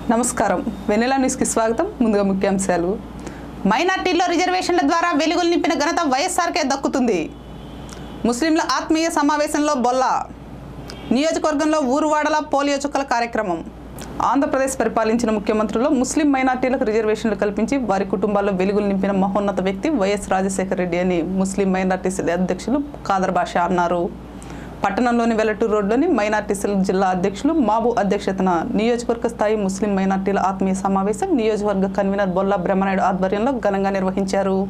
నమస్కారం వెన్నెలా న్యూస్కి స్వాగతం ముందుగా ముఖ్యాంశాలు మైనార్టీల్లో రిజర్వేషన్ల ద్వారా వెలుగులు నింపిన ఘనత వైఎస్ఆర్కే దక్కుతుంది ముస్లింల ఆత్మీయ సమావేశంలో బొల్ల నియోజకవర్గంలో ఊరువాడల పోలియో చుక్కల కార్యక్రమం ఆంధ్రప్రదేశ్ పరిపాలించిన ముఖ్యమంత్రులు ముస్లిం మైనార్టీలకు రిజర్వేషన్లు కల్పించి వారి కుటుంబాల్లో వెలుగులు నింపిన మహోన్నత వ్యక్తి వైఎస్ రాజశేఖర రెడ్డి అని ముస్లిం మైనార్టీ సెల్ అధ్యక్షులు ఖాదర్ బాషా అన్నారు పట్టణంలోని వెల్లటూరు రోడ్లోని మైనార్టీ సెల్ జిల్లా అధ్యక్షులు మాబు అధ్యక్షతన నియోజకవర్గ స్థాయి ముస్లిం మైనార్టీల ఆత్మీయ సమావేశం నియోజకవర్గ కన్వీనర్ బొల్లా బ్రహ్మనాయుడు ఆధ్వర్యంలో ఘనంగా నిర్వహించారు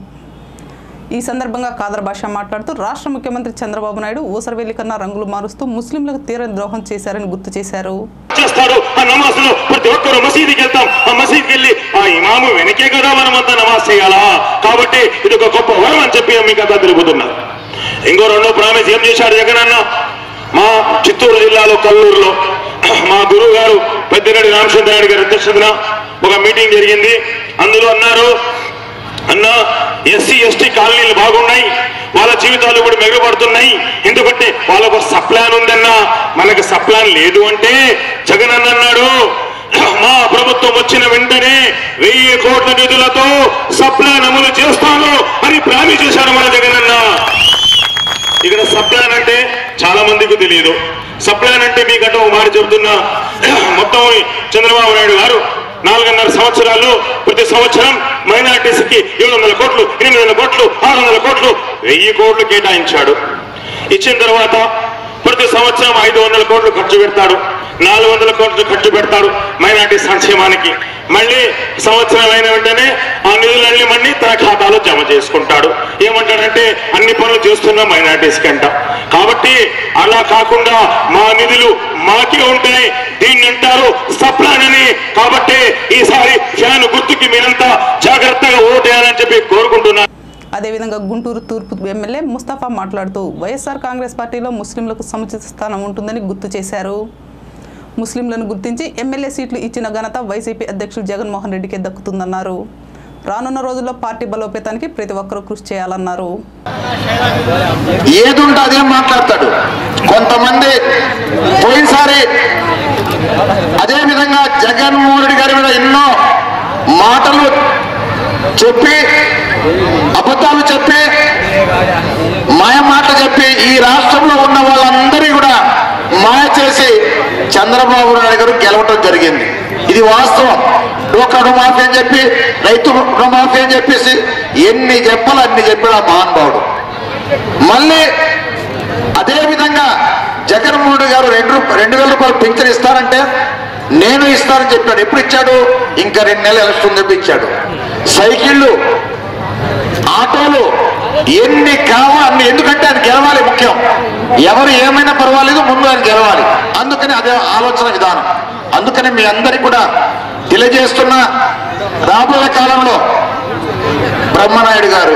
ఈ సందర్భంగా కాదర్ భాష మాట్లాడుతూ రాష్ట్ర ముఖ్యమంత్రి చంద్రబాబు నాయుడు ఊసరవెల్లి కన్నా రంగులు మారుస్తూ ముస్లింలకు తీర ద్రోహం చేశారని గుర్తు చేశారు చేస్తారు ఆ నమాజ్ లో ప్రతి ఒక్కరు మసీదుకి వెళ్తాం ఆ మసీద్కి వెళ్ళి ఆ ఇమాము వెనకే కదా మనం అంతా నమాజ్ చేయాలా కాబట్టి ఇది ఒక గొప్ప వరం అని చెప్పి మీకు అంతా తిరుగుతున్నారు ఇంకో రెండో ప్రామిస్ ఏం చేశాడు జగన్ అన్న మా చిత్తూరు జిల్లాలో కల్లూరులో మా గురువు గారు పెద్దిరెడ్డి రామచంద్రారెడ్డి గారి అధ్యక్షతన ఒక మీటింగ్ జరిగింది అందులో అన్నారు అన్న ఎస్సీ ఎస్టీ కాలనీలు బాగున్నాయి వాళ్ళ జీవితాలు కూడా మెరుగుపడుతున్నాయి ఎందుకంటే వాళ్ళకు సప్లాన్ ఉందన్నా మనకు సప్లాన్ లేదు అంటే జగన్ అన్న అన్నాడు మా ప్రభుత్వం వచ్చిన వెంటనే వెయ్యి కోట్ల నిధులతో సప్లాన్ అమలు చేస్తాను అని ప్రామిస్ చేశాడు మన జగన్ అన్న ఇక్కడ సప్లాన్ అంటే చాలా మందికి తెలియదు సప్లాన్ అంటే మీకంటే ఒక మాట చెబుతున్నా మొత్తం చంద్రబాబు నాయుడు గారు నాలుగున్నర సంవత్సరాలు ప్రతి సంవత్సరం మైనార్టీస్ కి ఏడు వందల కోట్లు ఎనిమిది వందల కోట్లు ఆరు వందల కోట్లు వెయ్యి కోట్లు కేటాయించాడు ఇచ్చిన తర్వాత ప్రతి సంవత్సరం ఐదు వందల కోట్లు ఖర్చు పెడతాడు నాలుగు వందల కోట్లు ఖర్చు పెడతాడు మైనార్టీ సంక్షేమానికి మళ్ళీ సంవత్సరం అయిన వెంటనే ఆ నిధులన్నీ మళ్ళీ తన ఖాతాలో జమ చేసుకుంటాడు ఏమంటాడంటే అన్ని పనులు చేస్తున్నా మైనార్టీస్ కంట కాబట్టి అలా కాకుండా మా నిధులు మాకే ఉంటాయి దీన్ని అంటారు సప్లాన్ అని కాబట్టి ఈసారి ఫ్యాన్ గుర్తుకి మీరంతా జాగ్రత్తగా ఓటేయాలని చెప్పి కోరుకుంటున్నాను అదేవిధంగా గుంటూరు తూర్పు ఎమ్మెల్యే ముస్తఫా మాట్లాడుతూ వైఎస్ఆర్ కాంగ్రెస్ పార్టీలో ముస్లింలకు సముచిత స్థానం ఉంటుందని గుర్తు చేశారు ముస్లింలను గుర్తించి ఎమ్మెల్యే సీట్లు ఇచ్చిన ఘనత వైసీపీ అధ్యక్షులు జగన్మోహన్ రెడ్డికే దక్కుతుందన్నారు రానున్న రోజుల్లో పార్టీ బలోపేతానికి ప్రతి ఒక్కరూ కృషి చేయాలన్నారు ఏది ఉంటే అదే మాట్లాడతాడు కొంతమంది పోయినసారి అదే విధంగా జగన్మోహన్ రెడ్డి గారి మీద ఎన్నో మాటలు చెప్పి అబద్ధాలు చెప్పి మాయ మాటలు చెప్పి ఈ రాష్ట్రంలో ఉన్న వాళ్ళందరినీ కూడా మాయ చేసి చంద్రబాబు నాయుడు గారు గెలవటం జరిగింది ఇది వాస్తవం డోకా రుణమాఫీ అని చెప్పి రైతు రుణమాఫీ అని చెప్పేసి ఎన్ని చెప్పాలి అన్ని చెప్పాడు ఆ మహానుభావుడు మళ్ళీ అదే విధంగా జగన్మోహన్ రెడ్డి గారు రెండు రూ- రెండు వేల రూపాయలు పింఛన్ ఇస్తారంటే నేను ఇస్తానని చెప్పాడు ఎప్పుడు ఇచ్చాడు ఇంకా రెండు నెలలు ఎలక్షన్ చెప్పి ఇచ్చాడు సైకిళ్ళు ఆటోలు ఎన్ని కావా అన్ని ఎందుకంటే ఆయన గెలవాలి ముఖ్యం ఎవరు ఏమైనా పర్వాలేదు ముందు ఆయన గెలవాలి అందుకని అదే ఆలోచన విధానం అందుకని మీ అందరికి కూడా తెలియజేస్తున్న రాబోయే కాలంలో బ్రహ్మనాయుడు గారు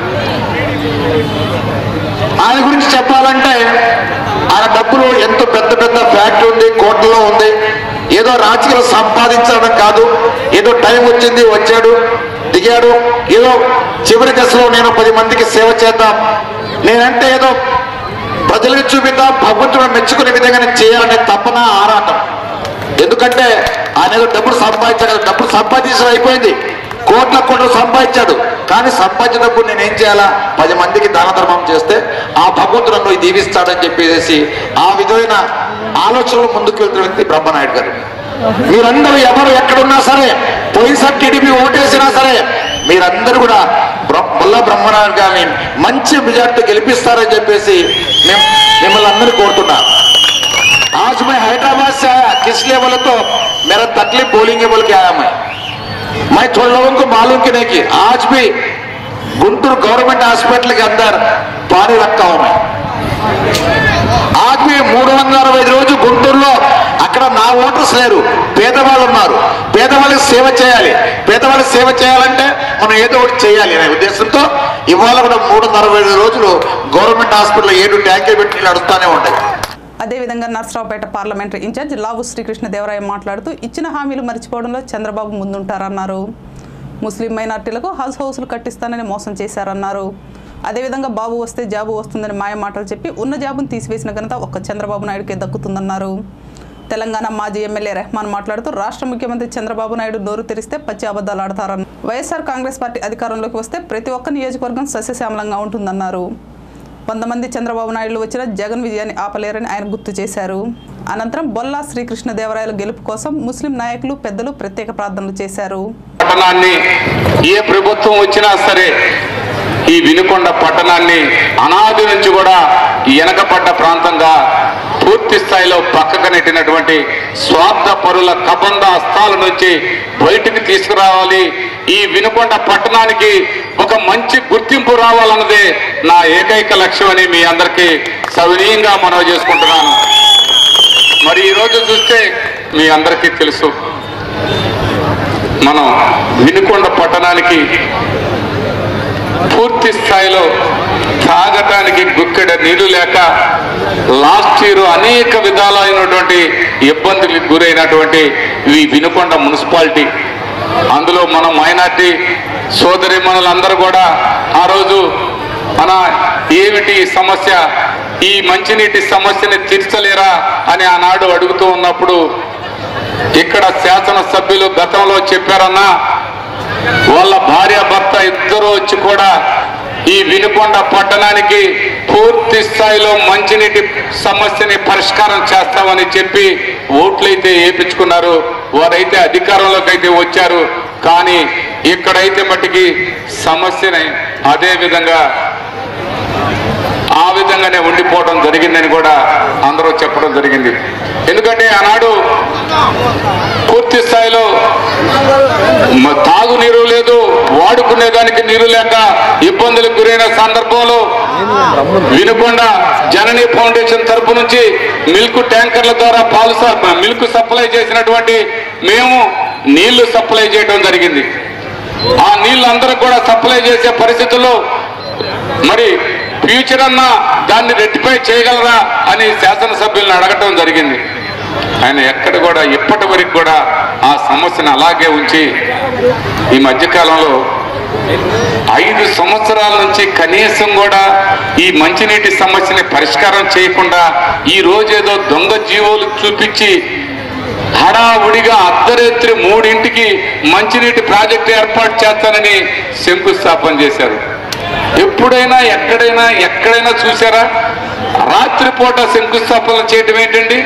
ఆయన గురించి చెప్పాలంటే ఆయన డబ్బులు ఎంతో పెద్ద పెద్ద ఫ్యాక్టరీ ఉంది కోట్లలో ఉంది ఏదో రాజకీయాలు సంపాదించడం కాదు ఏదో టైం వచ్చింది వచ్చాడు దిగాడు ఏదో చివరి దశలో నేను పది మందికి సేవ చేద్దాం నేనంటే ఏదో ప్రజలకు చూపిద్దాం భగవంతుడు మెచ్చుకునే విధంగా నేను చేయాలనే తపన ఆరాటం ఎందుకంటే ఆయన ఏదో డబ్బులు సంపాదించాడు డబ్బులు సంపాదించడం అయిపోయింది కోట్ల కోట్లు సంపాదించాడు కానీ సంపాదించిన డబ్బులు నేను ఏం చేయాలా పది మందికి దాన ధర్మం చేస్తే ఆ భగవంతుడు నన్ను దీవిస్తాడని చెప్పేసి ఆ విధమైన ఆలోచనలు ముందుకు వెళ్తున్న వ్యక్తి బ్రహ్మనాయుడు గారు మీరందరూ ఎవరు ఎక్కడున్నా సరే పోయినసారి టీడీపీ ఓటేసినా సరే మీరందరూ కూడా బ్ర- బుల్ల బ్రహ్మనాయుడు గారిని మంచి మెజార్టీ గెలిపిస్తారని చెప్పేసి మేము మిమ్మల్ని అందరూ కోరుతున్నాం आज मैं हैदराबाद से आया किस लेवल तो मेरा तकलीफ बोलेंगे बोल के आया मैं मैं थोड़े लोगों को मालूम कि नहीं कि आज भी गुंटूर गवर्नमेंट हॉस्पिटल के अंदर पानी रखा हूं मैं आज भी మూడు వందల అరవై ఐదు రోజు గుంటూరులో అక్కడ నా ఓటర్స్ లేరు పేదవాళ్ళు ఉన్నారు పేదవాళ్ళకి సేవ చేయాలి పేదవాళ్ళకి సేవ చేయాలంటే మనం ఏదో ఒకటి చేయాలి అనే ఉద్దేశంతో ఇవాళ కూడా మూడు వందల అరవై ఐదు రోజులు గవర్నమెంట్ హాస్పిటల్ ఏడు ట్యాంకులు పెట్టి నీళ్ళు నడుస్తూనే ఉంటాయి అదేవిధంగా నర్సరావుపేట పార్లమెంటరీ ఇన్ఛార్జ్ లావు శ్రీకృష్ణదేవరాయ మాట్లాడుతూ ఇచ్చిన హామీలు మర్చిపోవడంలో చంద్రబాబు ముందుంటారన్నారు ముస్లిం మైనార్టీలకు హౌస్ హౌస్లు కట్టిస్తానని మోసం చేశారన్నారు అదేవిధంగా బాబు వస్తే జాబు వస్తుందని మాయ మాటలు చెప్పి ఉన్న జాబును తీసివేసిన ఘనత ఒక్క చంద్రబాబు నాయుడుకే దక్కుతుందన్నారు తెలంగాణ మాజీ ఎమ్మెల్యే రెహమాన్ మాట్లాడుతూ రాష్ట్ర ముఖ్యమంత్రి చంద్రబాబు నాయుడు నోరు తెరిస్తే పచ్చి అబద్ధాలు ఆడతారని వైఎస్ఆర్ కాంగ్రెస్ పార్టీ అధికారంలోకి వస్తే ప్రతి ఒక్క నియోజకవర్గం సస్యశ్యామలంగా ఉంటుందన్నారు వంద మంది చంద్రబాబు నాయుడు వచ్చిన జగన్ విజయాన్ని ఆపలేరని ఆయన గుర్తు చేశారు అనంతరం బొల్లా శ్రీకృష్ణదేవరాయల గెలుపు కోసం ముస్లిం నాయకులు పెద్దలు ప్రత్యేక ప్రార్థనలు చేశారు పట్టణాన్ని ఏ ప్రభుత్వం వచ్చినా సరే ఈ వినుకొండ పట్టణాన్ని అనాది నుంచి కూడా వెనకపడ్డ ప్రాంతంగా పూర్తి స్థాయిలో పక్కకు నెట్టినటువంటి స్వార్థ పరుల కబంధ హస్తాల నుంచి బయటికి తీసుకురావాలి ఈ వినుకొండ పట్టణానికి ఒక మంచి గుర్తింపు రావాలన్నదే నా ఏకైక లక్ష్యం అని మీ అందరికీ సవినీయంగా మనవి చేసుకుంటున్నాను మరి ఈరోజు చూస్తే మీ అందరికీ తెలుసు మనం వినుకొండ పట్టణానికి పూర్తి స్థాయిలో తాగటానికి గుక్కెడ నీళ్లు లేక లాస్ట్ ఇయర్ అనేక విధాలైనటువంటి ఇబ్బందులకు గురైనటువంటి ఈ వినుకొండ మున్సిపాలిటీ అందులో మనం మైనార్టీ సోదరి మనలందరూ కూడా ఆ రోజు మన ఏమిటి ఈ సమస్య ఈ మంచినీటి సమస్యని తీర్చలేరా అని ఆనాడు అడుగుతూ ఉన్నప్పుడు ఇక్కడ శాసనసభ్యులు గతంలో చెప్పారన్నా వాళ్ళ భార్య భర్త ఇద్దరు వచ్చి కూడా ఈ వినుకొండ పట్టణానికి పూర్తి స్థాయిలో మంచినీటి సమస్యని పరిష్కారం చేస్తామని చెప్పి ఓట్లయితే వేయించుకున్నారు వారైతే అధికారంలోకి అయితే వచ్చారు కానీ ఇక్కడైతే మట్టికి సమస్యని అదే విధంగా ఆ విధంగానే ఉండిపోవడం జరిగిందని కూడా అందరూ చెప్పడం జరిగింది ఎందుకంటే ఆనాడు పూర్తి స్థాయిలో మ- తాగునీరు లేదు వాడుకునే దానికి నీరు లేక ఇబ్బందులకు గురైన సందర్భంలో వినుకొండ జనని ఫౌండేషన్ తరపు నుంచి మిల్క్ ట్యాంకర్ల ద్వారా పాలు స- మిల్క్ సప్లై చేసినటువంటి మేము నీళ్లు సప్లై చేయడం జరిగింది ఆ నీళ్లు అందరూ కూడా సప్లై చేసే పరిస్థితుల్లో మరి ఫ్యూచర్ అన్నా దాన్ని రెట్టిఫై చేయగలరా అని శాసనసభ్యులను అడగటం జరిగింది ఆయన ఎక్కడ కూడా ఇప్పటి వరకు కూడా ఆ సమస్యను అలాగే ఉంచి ఈ మధ్యకాలంలో ఐదు సంవత్సరాల నుంచి కనీసం కూడా ఈ మంచినీటి సమస్యని పరిష్కారం చేయకుండా ఈ రోజేదో దొంగ జీవోలు చూపించి హడావుడిగా అర్ధరాత్రి మూడింటికి మంచినీటి ప్రాజెక్టు ఏర్పాటు చేస్తానని శంకుస్థాపన చేశారు ఎప్పుడైనా ఎక్కడైనా ఎక్కడైనా చూసారా రాత్రిపూట శంకుస్థాపన చేయటం ఏంటండి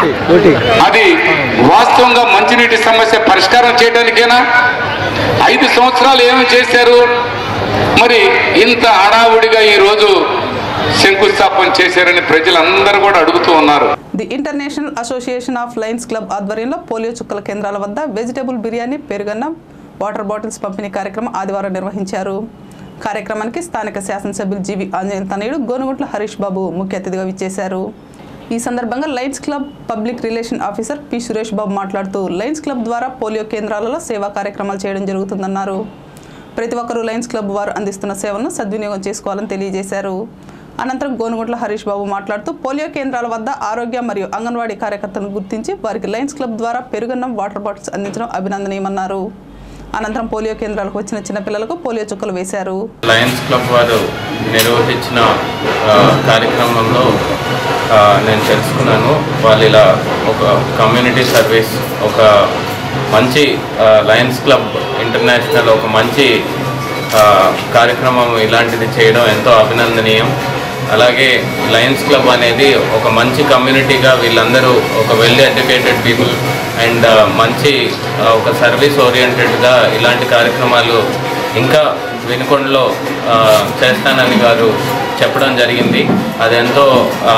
అది వాస్తవంగా మంచినీటి సమస్య పరిష్కారం చేయడానికేనా ఐదు సంవత్సరాలు ఏమి చేశారు మరి ఇంత హడావుడిగా ఈ రోజు శంకుస్థాపన చేశారని ప్రజలందరూ కూడా అడుగుతూ ఉన్నారు the international association of lions club ఆధ్వర్యంలో పోలియో చుక్కల కేంద్రాల వద్ద వెజిటబుల్ బిర్యానీ పెరుగన్నం వాటర్ బాటిల్స్ పంపిణీ కార్యక్రమం ఆదివారం నిర్వహించారు కార్యక్రమానికి స్థానిక శాసనసభ్యులు జీవి ఆంజనేయ తనయుడు గోనుగుంట్ల హరీష్ బాబు ముఖ్య అతిథిగా విచ్చేశారు ఈ సందర్భంగా lions club public relation officer P Suresh Babu మాట్లాడుతూ లయన్స్ క్లబ్ ద్వారా పోలియో కేంద్రాలలో సేవా కార్యక్రమాలు చేయడం జరుగుతుందన్నారు ప్రతి ఒక్కరూ లయన్స్ క్లబ్ వారు అందిస్తున్న సేవలను సద్వినియోగం చేసుకోవాలని తెలియజేశారు అనంతరం గోనుగుంట్ల హరీష్ బాబు మాట్లాడుతూ పోలియో కేంద్రాల వద్ద ఆరోగ్య మరియు అంగన్వాడీ కార్యకర్తలను గుర్తించి వారికి లయన్స్ క్లబ్ ద్వారా పెరుగన్నం వాటర్ బాటిల్స్ అందించడం అభినందనీయమన్నారు అనంతరం పోలియో కేంద్రాలకు వచ్చిన చిన్నపిల్లలకు పోలియో చుక్కలు వేశారు లయన్స్ క్లబ్ వారు నిర్వహించిన ఆ, కార్యక్రమంలో ఆ, నేను తెలుసుకున్నాను వాళ్ళు ఇలా ఒక కమ్యూనిటీ సర్వీస్ ఒక మంచి ఆ, లయన్స్ క్లబ్ ఇంటర్నేషనల్ ఒక మంచి ఆ, కార్యక్రమం ఇలాంటిది చేయడం ఎంతో అభినందనీయం అలాగే లయన్స్ క్లబ్ అనేది ఒక మంచి కమ్యూనిటీగా వీళ్ళందరూ ఒక వెల్ ఎడ్యుకేటెడ్ పీపుల్ అండ్ మంచి ఆ, ఒక సర్వీస్ ఓరియంటెడ్గా ఇలాంటి కార్యక్రమాలు ఇంకా వినుకొండలో ఆ, చేస్తానని గారు చెప్పడం జరిగింది అదెంతో ఆ,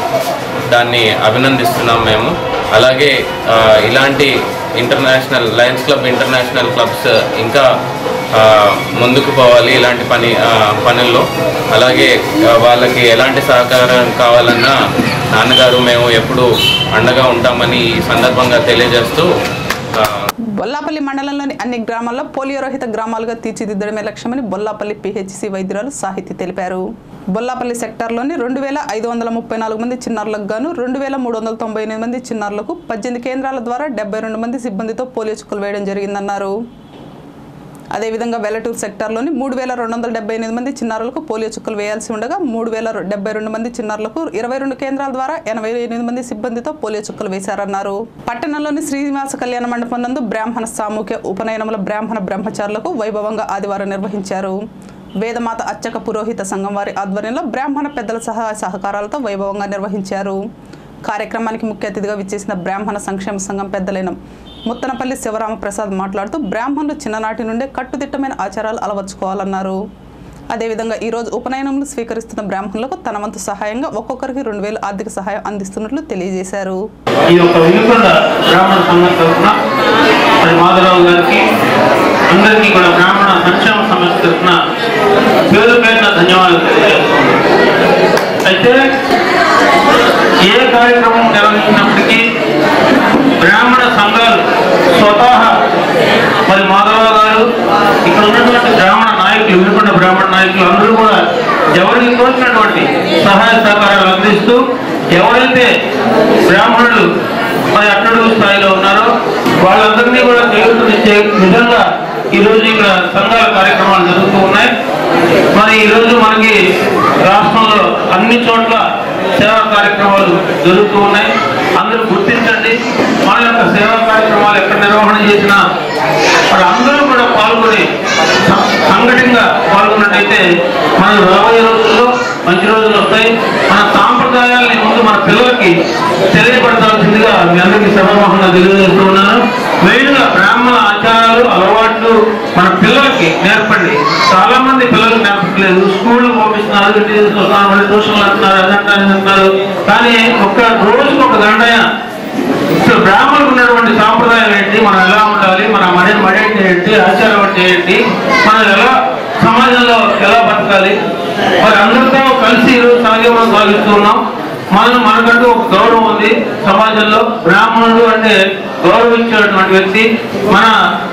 దాన్ని అభినందిస్తున్నాం మేము అలాగే ఆ, ఇలాంటి international lions club international clubs ఇంకా ఆ, ముందుకు పోవాలి ఇలాంటి పని ఆ, పనుల్లో అలాగే ఆ, వాళ్ళకి ఎలాంటి సహకారం కావాలన్నా నాన్నగారు మేము ఎప్పుడు అండగా ఉంటామని ఈ సందర్భంగా తెలియజేస్తూ ఆ, బొల్లాపల్లి మండలంలోని అన్ని గ్రామాల్లో పోలియో రహిత గ్రామాలుగా తీర్చిదిద్దడమే లక్ష్యమని బొల్లాపల్లి పిహెచ్సి వైద్యురాలు సాహితి తెలిపారు బొల్లాపల్లి సెక్టార్లోని రెండు వేల ఐదు వందల ముప్పై నాలుగు మంది చిన్నారులకు గాను రెండు వేల మూడు వందల తొంభై ఎనిమిది మంది చిన్నారులకు పద్దెనిమిది కేంద్రాల ద్వారా డెబ్బై రెండు మంది సిబ్బందితో పోలియో చుక్కలు వేయడం జరిగిందన్నారు అదేవిధంగా వెల్లటూరు సెక్టార్లోని మూడు వేల రెండు వందల డెబ్బై ఎనిమిది మంది చిన్నారులకు పోలియో చుక్కలు వేయాల్సి ఉండగా మూడు వేల డెబ్బై రెండు మంది చిన్నారులకు ఇరవై రెండు కేంద్రాల ద్వారా ఎనభై ఎనిమిది మంది సిబ్బందితో పోలియో చుక్కలు వేశారన్నారు పట్టణంలోని శ్రీనివాస కళ్యాణ మండపం నందు బ్రాహ్మణ సామూహ్య ఉపనయనముల బ్రాహ్మణ బ్రహ్మచారులకు వైభవంగా ఆదివారం నిర్వహించారు వేదమాత అర్చక పురోహిత సంఘం వారి ఆధ్వర్యంలో బ్రాహ్మణ పెద్దల సహాయ సహకారాలతో వైభవంగా నిర్వహించారు కార్యక్రమానికి ముఖ్య అతిథిగా విచ్చేసిన బ్రాహ్మణ సంక్షేమ సంఘం పెద్దలైన ముత్తనపల్లి శివరామ ప్రసాద్ మాట్లాడుతూ బ్రాహ్మణులు చిన్ననాటి నుండే కట్టుదిట్టమైన ఆచారాలు అలవర్చుకోవాలన్నారు అదేవిధంగా ఈరోజు ఉపనయనములు స్వీకరిస్తున్న బ్రాహ్మణులకు తన వంతు సహాయంగా ఒక్కొక్కరికి రెండు వేలు ఆర్థిక సహాయం అందిస్తున్నట్లు తెలియజేశారు ఈ యొక్క వినుకొండ బ్రాహ్మణ సంఘం తరఫున మరి మాధవరావు గారికి అందరికీ కూడా బ్రాహ్మణ సంక్షేమ సంస్థ తరఫున పేరు పేరున ధన్యవాదాలు తెలియజేస్తున్నాను అయితే ఏ కార్యక్రమం నిర్వహించినప్పటికీ బ్రాహ్మణ సంఘాలు స్వతహా మరి మాధవరావు గారు ఇక్కడ ఉన్నటువంటి బ్రాహ్మణ నాయకులు వినుకొండ బ్రాహ్మణ నాయకులు అందరూ కూడా ఎవరికి తోచినటువంటి సహాయ సహకారాలు అందిస్తూ ఎవరైతే బ్రాహ్మణులు మరి అట్టడుగు స్థాయిలో ఉన్నారో వాళ్ళందరినీ కూడా చేయూతనిచ్చే విధంగా ఈరోజు ఇక్కడ సంఘాల కార్యక్రమాలు జరుగుతూ ఉన్నాయి మరి ఈరోజు మనకి రాష్ట్రంలో అన్ని చోట్ల సేవా కార్యక్రమాలు జరుగుతూ ఉన్నాయి అందరూ గుర్తించండి మన యొక్క సేవా కార్యక్రమాలు ఎక్కడ నిర్వహణ చేసినా మరి అందరూ కూడా పాల్గొని సం- సంఘటితంగా పాల్గొన్నట్టయితే మన రాబోయే రోజుల్లో మంచి రోజులు వస్తాయి మన సాంప్రదాయాల్ని ముందు మన పిల్లలకి తెలియపరచాల్సిందిగా మీ అందరికీ సభాముఖంగా తెలియజేస్తూ ఉన్నాను మెయిన్గా బ్రాహ్మణ ఆచారాలు అలవాట్లు మన పిల్లలకి నేర్పండి చాలా మంది పిల్లలకు నేర్పట్లేదు స్కూల్ పంపిస్తున్నారు ఇంటికి తీసుకొస్తున్నారు మళ్ళీ ట్యూషన్లు అంటున్నారు అదంటారు ఇది అంటున్నారు కానీ ఒక్క రోజుకు ఒక గంట ఇప్పుడు బ్రాహ్మణులకు ఉన్నటువంటి సాంప్రదాయం ఏంటి మనం ఎలా ఉండాలి మన మడి మడేంటి ఏంటి ఆచారం అంటే ఏంటి మనం ఎలా సమాజంలో ఎలా బతకాలి మరి అందరితో కలిసి ఈరోజు సాగేమని సాగిస్తూ ఉన్నాం మనం మనకంటూ ఒక గౌరవం ఉంది సమాజంలో బ్రాహ్మణుడు అంటే గౌరవించేటువంటి వ్యక్తి మన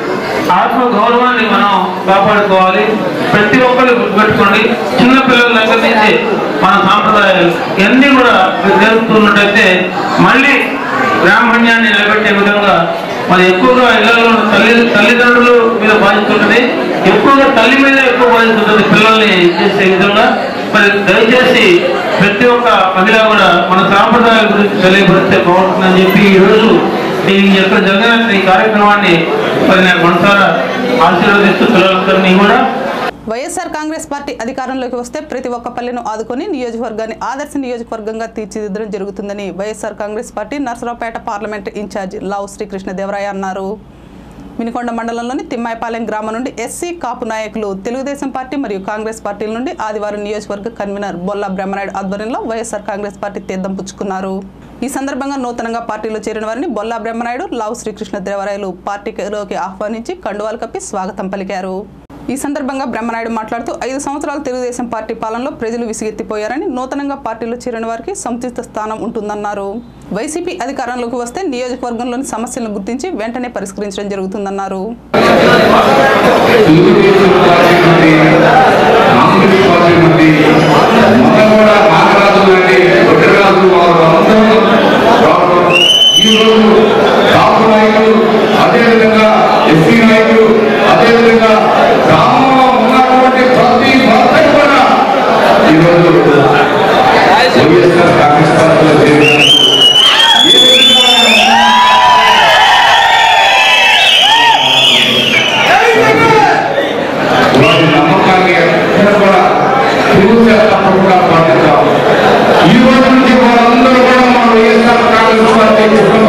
ఆత్మ గౌరవాన్ని మనం కాపాడుకోవాలి ప్రతి ఒక్కరు గుర్తుపెట్టుకోండి చిన్న పిల్లల దగ్గర నుంచి మన సాంప్రదాయాలు ఇవన్నీ కూడా మీరు నేర్పుతున్నట్టయితే మళ్ళీ బ్రాహ్మణ్యాన్ని నిలబెట్టే విధంగా మరి ఎక్కువగా ఇళ్లలో తల్లి తల్లిదండ్రులు మీద బాధ్యత ఉంటుంది ఎక్కువగా తల్లి మీద ఎక్కువ బాధ్యత ఉంటుంది పిల్లల్ని చేసే విధంగా మరి దయచేసి ప్రతి ఒక్క మహిళ కూడా మన సాంప్రదాయాల గురించి తెలియపరిస్తే బాగుంటుందని చెప్పి ఈరోజు ఈ యొక్క జరిగిన ఈ కార్యక్రమాన్ని మరి నేను మనసారా ఆశీర్వదిస్తూ పిల్లలందరినీ కూడా వైఎస్ఆర్ కాంగ్రెస్ పార్టీ అధికారంలోకి వస్తే ప్రతి ఒక్క పల్లెను ఆదుకొని నియోజకవర్గాన్ని ఆదర్శ నియోజకవర్గంగా తీర్చిదిద్దడం జరుగుతుందని YSR Congress party Narasaraopet parliament incharge Lavu Srikrishnadevaraya అన్నారు మినికొండ మండలంలోని తిమ్మాయిపాలెం గ్రామం నుండి ఎస్సీ కాపు నాయకులు తెలుగుదేశం పార్టీ మరియు కాంగ్రెస్ పార్టీల నుండి ఆదివారం నియోజకవర్గ కన్వీనర్ బొల్లా బ్రహ్మనాయుడు ఆధ్వర్యంలో వైఎస్ఆర్ కాంగ్రెస్ పార్టీ తీర్థం పుచ్చుకున్నారు ఈ సందర్భంగా నూతనంగా పార్టీలో చేరిన వారిని బొల్లా బ్రహ్మనాయుడు లావు శ్రీకృష్ణదేవరాయలు పార్టీలోకి ఆహ్వానించి కండువాలు కప్పి స్వాగతం పలికారు ఈ సందర్భంగా బ్రహ్మనాయుడు మాట్లాడుతూ ఐదు సంవత్సరాలు తెలుగుదేశం పార్టీ పాలనలో ప్రజలు విసిగెత్తిపోయారని నూతనంగా పార్టీలో చేరిన వారికి సముచిత స్థానం ఉంటుందన్నారు వైసీపీ అధికారంలోకి వస్తే నియోజకవర్గంలోని సమస్యలను గుర్తించి వెంటనే పరిష్కరించడం జరుగుతుందన్నారు తెలుగుదేశం పార్టీ నుండి కాంగ్రెస్ పార్టీ నుండి మొన్న కూడా నాగరాజు లాంటి ఒడ్డరాజు వారు అందరూ రావడం ఈరోజు కాపు నాయకులు అదేవిధంగా ఎస్సీ నాయకులు అదేవిధంగా గ్రామంలో ఉన్నటువంటి ప్రతి భర్త కూడా ఈరోజు వైఎస్ఆర్ కాంగ్రెస్ పార్టీలో చేరినారు ఏ విధంగా వారి నమ్మకాన్ని ఎక్కడ కూడా చూసే తప్పకుండా పాటిస్తాం ఈ రోజు నుంచి వారందరూ కూడా మన వైఎస్ఆర్ కాంగ్రెస్ పార్టీ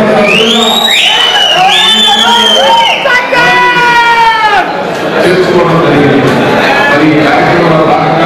చేసుకోవడం జరిగింది మరి ఈ కార్యక్రమంలో భాగంగా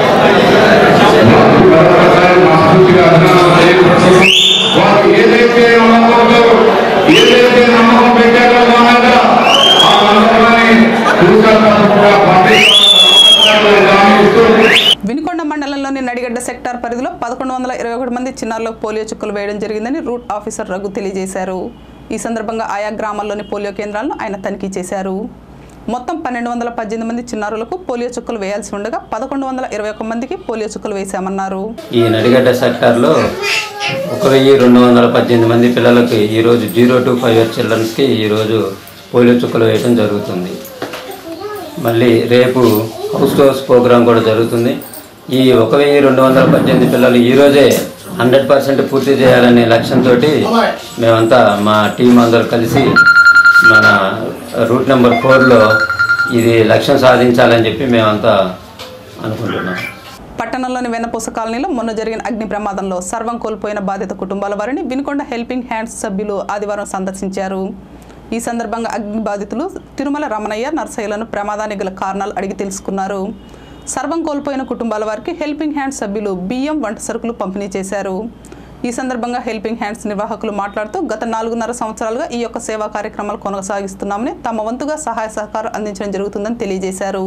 మాకు మరొకసారి మనస్ఫూర్తిగా అభినందనలు తెలియపరుస్తున్నాం. వారు ఏదైతే నమ్మకంతో ఏదైతే నమ్మకం పెట్టారో మా మీద ఆ నమ్మకాన్ని చూసే తప్పకుండా పాటిస్తాం గమనిస్తూ వినుకొండ మండలంలోని నడిగడ్డ సెక్టార్ పరిధిలో పదకొండు వందల ఇరవై ఒకటి మంది చిన్నారులకు పోలియో చుక్కలు వేయడం జరిగిందని రూట్ ఆఫీసర్ రఘు తెలియజేశారు ఈ సందర్భంగా ఆయా గ్రామాల్లోని పోలియో కేంద్రాలను ఆయన తనిఖీ చేశారు మొత్తం పన్నెండు వందల పద్దెనిమిది మంది చిన్నారులకు పోలియో చుక్కలు వేయాల్సి ఉండగా పదకొండు వందల ఇరవై ఒక్క మందికి పోలియో చుక్కలు వేశామన్నారు ఈ నడిగడ్డ సెక్టార్లో ఒక వెయ్యి రెండు వందల పద్దెనిమిది మంది పిల్లలకి ఈరోజు జీరో టు ఫైవ్ ఇయర్ చిల్డ్రన్స్కి ఈరోజు పోలియో చుక్కలు వేయడం జరుగుతుంది మళ్ళీ రేపు హౌస్ టు హౌస్ ప్రోగ్రాం కూడా జరుగుతుంది ఈ ఒక వెయ్యి రెండు వందల పద్దెనిమిది పిల్లలు ఈరోజే హండ్రెడ్ పర్సెంట్ పూర్తి చేయాలనే లక్ష్యంతో మేమంతా మా టీం అందరూ కలిసి మన రూట్ నెంబర్ ఫోర్లో ఇది లక్ష్యం సాధించాలని చెప్పి మేమంతా అనుకుంటున్నాం పట్టణంలోని వెన్నపూస కాలనీలో మొన్న జరిగిన అగ్ని ప్రమాదంలో సర్వం కోల్పోయిన బాధిత కుటుంబాల వారిని వినుకొండ హెల్పింగ్ హ్యాండ్స్ సభ్యులు ఆదివారం సందర్శించారు ఈ సందర్భంగా అగ్ని బాధితులు తిరుమల రమణయ్య నర్సయ్యలను ప్రమాదానికి గల కారణాలు అడిగి తెలుసుకున్నారు సర్వం కోల్పోయిన కుటుంబాల వారికి హెల్పింగ్ హ్యాండ్స్ సభ్యులు బియ్యం వంట సరుకులు పంపిణీ చేశారు ఈ సందర్భంగా హెల్పింగ్ హ్యాండ్స్ నిర్వాహకులు మాట్లాడుతూ గత నాలుగున్నర సంవత్సరాలుగా ఈ యొక్క సేవా కార్యక్రమాలు కొనసాగిస్తున్నామని తమ వంతుగా సహాయ సహకారం అందించడం జరుగుతుందని తెలియజేశారు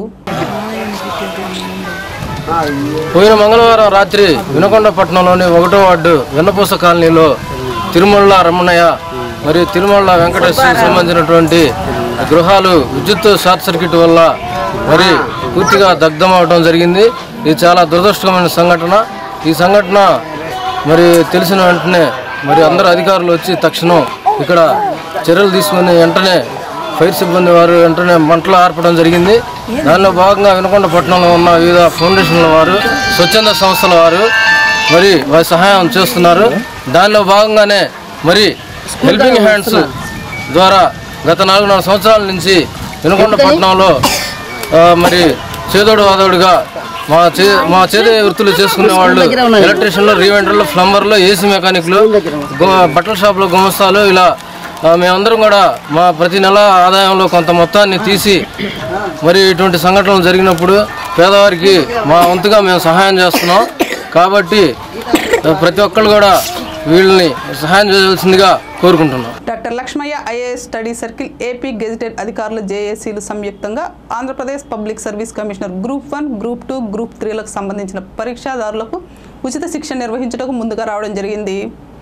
పోయిన మంగళవారం రాత్రి వినకొండ పట్టణంలోని ఒకటో వార్డు వెన్నపూస కాలనీలో తిరుమల రమణయ్య మరియు తిరుమల వెంకటేశ్వర సంబంధించినటువంటి గృహాలు విద్యుత్ షార్ట్ సర్క్యూట్ వల్ల మరి పూర్తిగా దగ్ధం అవడం జరిగింది ఇది చాలా దురదృష్టకరమైన సంఘటన ఈ సంఘటన మరి తెలిసిన వెంటనే మరి అందరు అధికారులు వచ్చి తక్షణం ఇక్కడ చర్యలు తీసుకుని వెంటనే ఫైర్ సిబ్బంది వారు వెంటనే మంటలు ఆర్పడం జరిగింది దానిలో భాగంగా వినకొండ పట్టణంలో ఉన్న వివిధ ఫౌండేషన్ల వారు స్వచ్ఛంద సంస్థల వారు మరి వారి సహాయం చేస్తున్నారు దానిలో భాగంగానే మరి హెల్పింగ్ హ్యాండ్స్ ద్వారా గత నాలుగున్నర సంవత్సరాల నుంచి వినకొండ పట్టణంలో ఆ, మరి చేదోడు వాదోడుగా మా చే మా చేతి వృత్తులు చేసుకునే వాళ్ళు ఎలక్ట్రీషియన్లు రీవెండర్లు ప్లంబర్లు ఏసీ మెకానిక్లు గు- బట్టల షాపులు గుమస్తాలు ఇలా ఆ, మేమందరం కూడా మా ప్రతి నెల ఆదాయంలో కొంత మొత్తాన్ని తీసి మరి ఇటువంటి సంఘటనలు జరిగినప్పుడు పేదవారికి మా వంతుగా మేము సహాయం చేస్తున్నాం కాబట్టి ఆ, ప్రతి ఒక్కళ్ళు కూడా వీళ్ళని సహాయం చేయవలసిందిగా కోరుకుంటున్నాం doctor Lakshmaiah IAS study circle AP gazetted అధికారుల జేఏసీలు సంయుక్తంగా Andhra Pradesh public service commissioner group one group two group త్రీలకు సంబంధించిన పరీక్షాదారులకు ఉచిత శిక్షణ నిర్వహించడానికి ముందుగా రావడం జరిగింది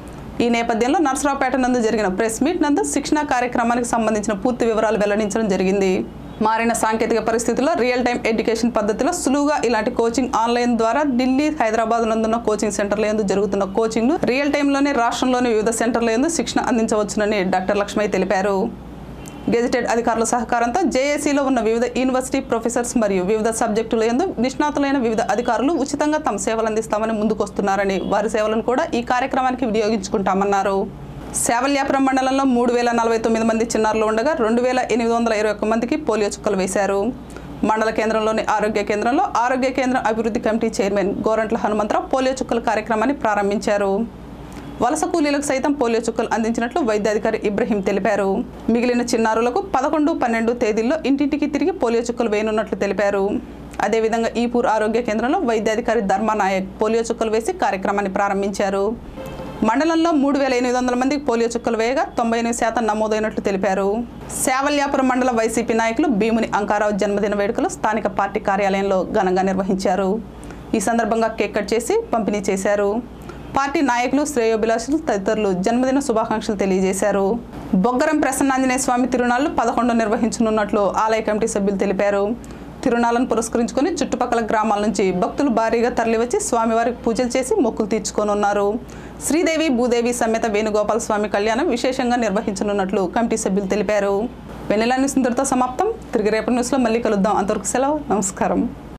ఈ నేపథ్యంలో నర్సరావుపేట నందు జరిగిన ప్రెస్ మీట్ నందు శిక్షణా కార్యక్రమానికి సంబంధించిన పూర్తి వివరాలు వెల్లడించడం జరిగింది మారిన సాంకేతిక పరిస్థితుల్లో రియల్ టైం ఎడ్యుకేషన్ పద్ధతిలో సులువుగా ఇలాంటి కోచింగ్ ఆన్లైన్ ద్వారా ఢిల్లీ హైదరాబాద్ నందున్న కోచింగ్ సెంటర్ల యందు జరుగుతున్న కోచింగ్ను రియల్ టైంలోనే రాష్ట్రంలోని వివిధ సెంటర్ల యందు శిక్షణ అందించవచ్చునని డాక్టర్ లక్ష్మయ్య తెలిపారు గెజిటెడ్ అధికారుల సహకారంతో జేఏసీలో ఉన్న వివిధ యూనివర్సిటీ ప్రొఫెసర్స్ మరియు వివిధ సబ్జెక్టుల యందు నిష్ణాతులైన వివిధ అధికారులు ఉచితంగా తమ సేవలు అందిస్తామని ముందుకొస్తున్నారని వారి సేవలను కూడా ఈ కార్యక్రమానికి వినియోగించుకుంటామన్నారు సేవల్యాపురం మండలంలో మూడు వేల నలభై తొమ్మిది మంది చిన్నారులు ఉండగా రెండు వేల ఎనిమిది వందల ఇరవై ఒక్క మందికి పోలియో చుక్కలు వేశారు మండల కేంద్రంలోని ఆరోగ్య కేంద్రంలో ఆరోగ్య కేంద్రం అభివృద్ధి committee chairman Gorantla Hanumantha Rao polio చుక్కల కార్యక్రమాన్ని ప్రారంభించారు వలస కూలీలకు సైతం పోలియో చుక్కలు అందించినట్లు వైద్యాధికారి ఇబ్రహీం తెలిపారు మిగిలిన చిన్నారులకు పదకొండు పన్నెండు తేదీల్లో ఇంటింటికి తిరిగి పోలియో చుక్కలు వేయనున్నట్లు తెలిపారు అదేవిధంగా ఈపూర్ ఆరోగ్య కేంద్రంలో వైద్యాధికారి ధర్మానాయక్ పోలియో చుక్కలు వేసి కార్యక్రమాన్ని ప్రారంభించారు మండలంలో మూడు వేల ఎనిమిది వందల మందికి పోలియో చుక్కలు వేయగా తొంభై ఎనిమిది శాతం నమోదైనట్లు తెలిపారు సేవల్యాపురం మండల వైసీపీ నాయకులు భీముని అంకారావు జన్మదిన వేడుకలు స్థానిక పార్టీ కార్యాలయంలో ఘనంగా నిర్వహించారు ఈ సందర్భంగా కేక్ కట్ చేసి పంపిణీ చేశారు పార్టీ నాయకులు శ్రేయోభిలాషులు తదితరులు జన్మదిన శుభాకాంక్షలు తెలియజేశారు బొగ్గరం ప్రసన్నాంజనేయ స్వామి తిరునాళ్లు పదకొండు నిర్వహించనున్నట్లు ఆలయ కమిటీ సభ్యులు తెలిపారు తిరునాళ్లను పురస్కరించుకొని చుట్టుపక్కల గ్రామాల నుంచి భక్తులు భారీగా తరలివచ్చి స్వామివారికి పూజలు చేసి మొక్కులు తీర్చుకోనున్నారు శ్రీదేవి భూదేవి సమేత వేణుగోపాల స్వామి కళ్యాణం విశేషంగా నిర్వహించనున్నట్లు కమిటీ సభ్యులు తెలిపారు వెన్నెల న్యూస్ ఇంతటితో సమాప్తం తిరిగి రేపటి న్యూస్లో మళ్ళీ కలుద్దాం అంతవరకు సెలవు నమస్కారం